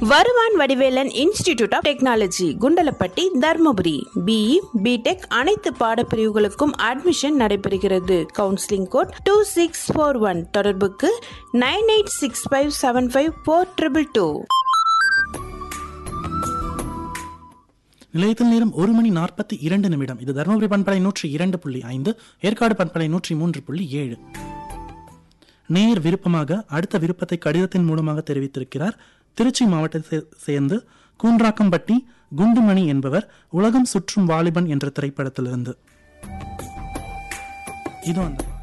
வருவான் Vadivelan institute of technology Kundalapatti Dharmapuri BE BTech அனைத்து பாடப்பிரிவுகளுக்கும் அட்மிஷன் நடைபெறுகிறது counselling code two six four one தொடர்புக்கு nine eight six five seven five four triple two நிலையத்தில் நேரம் ஒரு மணி நாற்பத்தி இரண்டு நிமிடம் இது தருமபுரி பண்பலை நூற்றி இரண்டு புள்ளி ஐந்து ஏற்காடு பண்பலை நூற்றி மூன்று புள்ளி ஏழு நேர் விருப்பமாக அடுத்த விருப்பத்தை கடிதத்தின் மூலமாக தெரிவித்திருக்கிறார் திருச்சி மாவட்டத்தை சேர்ந்து கூன்றாக்கம்பட்டி குண்டுமணி என்பவர் உலகம் சுற்றும் வாலிபன் என்ற திரைப்படத்திலிருந்து இது அந்த